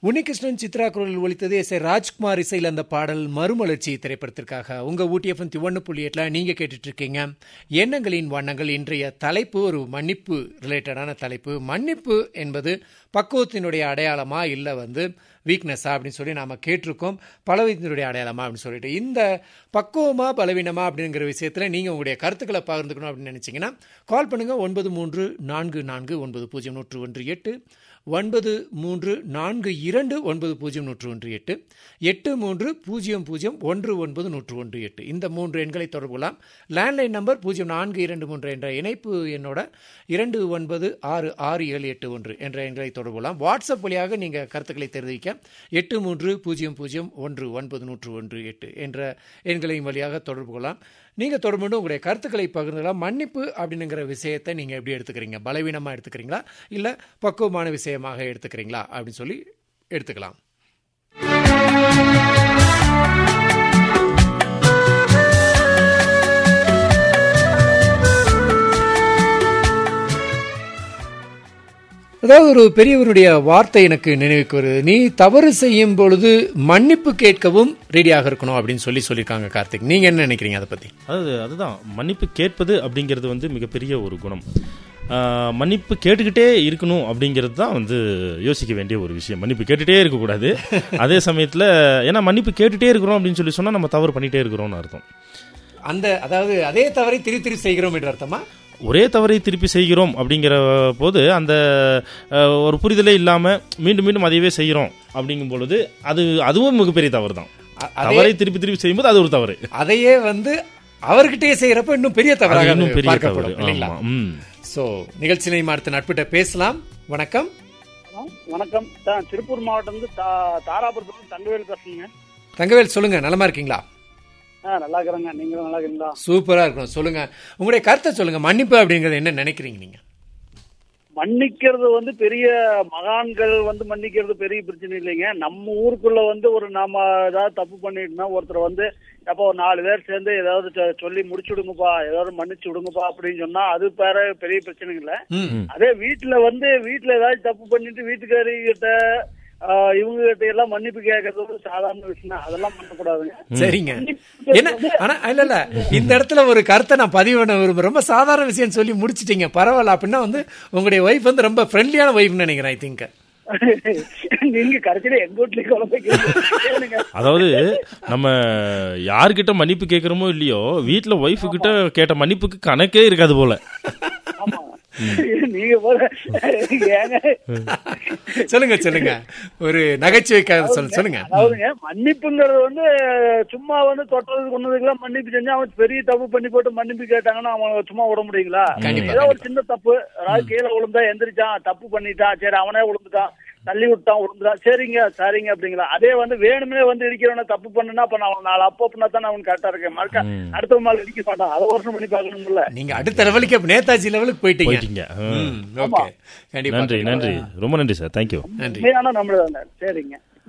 உன்னிகிருஷ்ணன் சித்ரா குரலில் ஒலித்தது S A Rajkumar இசையில் அந்த பாடல் மறுமலர்ச்சி திரைப்படத்திற்காக உங்க ஊட்டி எஃப்எம் ஒன்று புள்ளி எட்டுல நீங்க கேட்டுட்டு இருக்கீங்க எண்ணங்களின் வண்ணங்கள் இன்றைய தலைப்பு ஒரு மன்னிப்பு ரிலேட்டடான தலைப்பு மன்னிப்பு என்பது பக்குவத்தினுடைய அடையாளமா இல்லை வந்து வீக்னஸா அப்படின்னு சொல்லி நாம கேட்டிருக்கோம் பலவீனத்தினுடைய அடையாளமா அப்படின்னு சொல்லிட்டு இந்த பக்குவமா பலவீனமா அப்படிங்கிற விஷயத்துல நீங்க உங்களுடைய கருத்துக்களை பகிர்ந்துக்கணும் அப்படின்னு நினைச்சீங்கன்னா கால் பண்ணுங்க ஒன்பது மூன்று நான்கு நான்கு ஒன்பது பூஜ்ஜியம் நூற்று ஒன்று எட்டு ஒன்பது மூன்று நான்கு இரண்டு ஒன்பது பூஜ்ஜியம் நூற்று ஒன்று எட்டு எட்டு மூன்று பூஜ்ஜியம் பூஜ்ஜியம் ஒன்று ஒன்பது நூற்று ஒன்று எட்டு இந்த மூன்று எண்களை தொடர்பு கொள்ளலாம் லேண்ட்லைன் நம்பர் பூஜ்ஜியம் நான்கு இரண்டு மூன்று என்ற இணைப்பு என்னோட இரண்டு ஒன்பது ஆறு ஆறு ஏழு எட்டு ஒன்று என்ற எண்களை தொடர்பு கொள்ளலாம் வாட்ஸ்அப் வழியாக நீங்கள் கருத்துக்களை தெரிவிக்க எட்டு மூன்று பூஜ்ஜியம் பூஜ்ஜியம் ஒன்று ஒன்பது நூற்று ஒன்று எட்டு என்ற எண்களையும் வழியாக தொடர்பு கொள்ளலாம் நீங்கள் தொடர்பு கொண்டு உங்களுடைய கருத்துக்களை பகிர்ந்துக்கலாம் மன்னிப்பு அப்படிங்கிற விஷயத்தை நீங்கள் எப்படி எடுத்துக்கிறீங்க பலவீனமாக எடுத்துக்கிறீங்களா இல்லை பக்குவமான விஷயமாக எடுத்துக்கிறீங்களா அப்படின்னு சொல்லி எடுத்துக்கலாம் அதாவது ஒரு பெரியவருடைய வார்த்தை எனக்கு நினைவுக்கு வருது நீ தவறு செய்யும் பொழுது மன்னிப்பு கேட்கவும் ரெடியாக இருக்கணும் அப்படின்னு சொல்லி சொல்லியிருக்காங்க கார்த்திக் நீங்க என்ன நினைக்கிறீங்க அதை பத்தி அதாவது அதுதான் மன்னிப்பு கேட்பது அப்படிங்கிறது வந்து மிகப்பெரிய ஒரு குணம் ஆஹ் மன்னிப்பு கேட்டுக்கிட்டே இருக்கணும் அப்படிங்கிறது தான் வந்து யோசிக்க வேண்டிய ஒரு விஷயம் மன்னிப்பு கேட்டுட்டே இருக்கக்கூடாது அதே சமயத்தில் ஏன்னா மன்னிப்பு கேட்டுட்டே இருக்கிறோம் அப்படின்னு சொல்லி சொன்னால் நம்ம தவறு பண்ணிட்டே இருக்கிறோம்னு அர்த்தம் அந்த அதாவது அதே தவறை திரு திரு செய்கிறோம் என்று அர்த்தமா ஒரே தவறை திருப்பி செய்கிறோம் அப்படிங்கிற போது அந்த அஹ், ஒரு புரிதலே இல்லாமல் மீண்டும் மீண்டும் அதையவே செய்கிறோம் அப்படிங்கும் பொழுது அது அதுவும் மிகப்பெரிய தவறு தான் அ- அதே தவறை திருப்பி திருப்பி செய்யும்போது அது ஒரு தவறு அதையே வந்து அவர்கிட்டயே செய்யறப்ப இன்னும் பெரிய அது தவறாக இன்னும் பெரிய தவறு பார்க்கப்படும் இல்லைங்களா ஆமா ம் சோ நிகழ்ச்சி நேயம் அடுத்த நட்பிட்ட பேசலாம் வணக்கம் ஹலோ, வணக்கம் தான் திருப்பூர் மாவட்டம் வந்து தா- தாராபுரத்துல தங்கவேல் பேசுறீங்க தங்கவேல் சொல்லுங்க நலமா இருக்கீங்களா ஆ நல்லா இருக்கிறேங்க நீங்களும் நல்லா இருக்கீங்களா சூப்பரா இருக்கணும் சொல்லுங்க உங்களுடைய கருத்தை சொல்லுங்க மன்னிப்பு அப்படிங்கறது என்ன நினைக்கிறீங்க நீங்க மன்னிக்கிறது வந்து பெரிய மகான்கள் வந்து மன்னிக்கிறது பெரிய பிரச்சனை இல்லைங்க நம்ம ஊருக்குள்ள வந்து ஒரு நாம ஏதாவது தப்பு பண்ணிட்டோம்னா ஒருத்தர் வந்து அப்போ ஒரு நாலு பேர் சேர்ந்து ஏதாவது சொ- சொல்லி முடிச்சு விடுங்கப்பா ஏதாவது மன்னிச்சு விடுங்கப்பா அப்படின்னு சொன்னா அது பேர பெரிய பிரச்சனை இல்ல ம் அதே வீட்டுல வந்து வீட்டுல ஏதாவது தப்பு பண்ணிட்டு வீட்டுக்காரி கிட்ட ஆஹ், இவங்க கிட்ட எல்லாம் மன்னிப்பு கேட்கறது ஒரு சாதாரண விஷயம் தான். அதெல்லாம் பண்ணக்கூடாதுங்க சரிங்க என்ன ஆனா இல்ல இல்ல இந்த இடத்துல ஒரு கருத்தை நான் பதிவு பண்ண விரும்புறேன் ரொம்ப சாதாரண விஷயம் சொல்லி முடிச்சிட்டீங்க பரவாயில்ல அப்படின்னா வந்து உங்களுடைய ஒய்ஃப் வந்து ரொம்ப ஃப்ரெண்ட்லியான ஒய்ஃப்னு நினைக்கிறேன் ஐ திங்க் நீங்க கடைசியில எங்க வீட்லயே குழந்தை கேளுங்க அதாவது நம்ம யார்கிட்ட மன்னிப்பு கேட்குறோமோ இல்லையோ வீட்டில் ஒய்ஃபு கிட்ட கேட்ட மன்னிப்புக்கு கணக்கே இருக்காது போல ஆமா நீங்க போல ஏங்க சொல்லுங்க சொல்லுங்க ஒரு நகைச்சுவைக்காக சொல்ல சொல்லுங்க அதாவதுங்க மன்னிப்புங்கிறது வந்து சும்மா வந்து தொட்டதுக்கு கொண்டதுக்கெல்லாம் மன்னிப்பு செஞ்சா அவன் பெரிய தப்பு பண்ணி போட்டு மன்னிப்பு கேட்டாங்கன்னா அவன் சும்மா விட முடியுங்களா கண்டிப்பா, ஏதோ ஒரு சின்ன தப்பு அதாவது கீழே விழுந்தா எந்திரிச்சான் தப்பு பண்ணிட்டான் சரி அவனே விழுந்துட்டான் தள்ளி விட்டான் விழுந்துட்டான் சரிங்க சரிங்க அப்படிங்களா அதே வந்து வேணுமே வந்து இடிக்கிறவன தப்பு பண்ணுனா அப்ப நான் நாலு அப்போ அப்படின்னா தான் அவன் கரெக்டா இருக்கேன் மறுக்க அடுத்த நாள் இடிக்க மாட்டான் அதை வருஷம் பண்ணி பார்க்கணும்ல நீங்க அடுத்த லெவலுக்கு அப்ப நேதாஜி லெவலுக்கு போயிட்டீங்க போயிட்டீங்க ஆ. ம், ஓகே கண்டிப்பா நன்றி நன்றி ரொம்ப நன்றி சார் தேங்க்யூ நன்றி உண்மையான நம்மள சரிங்க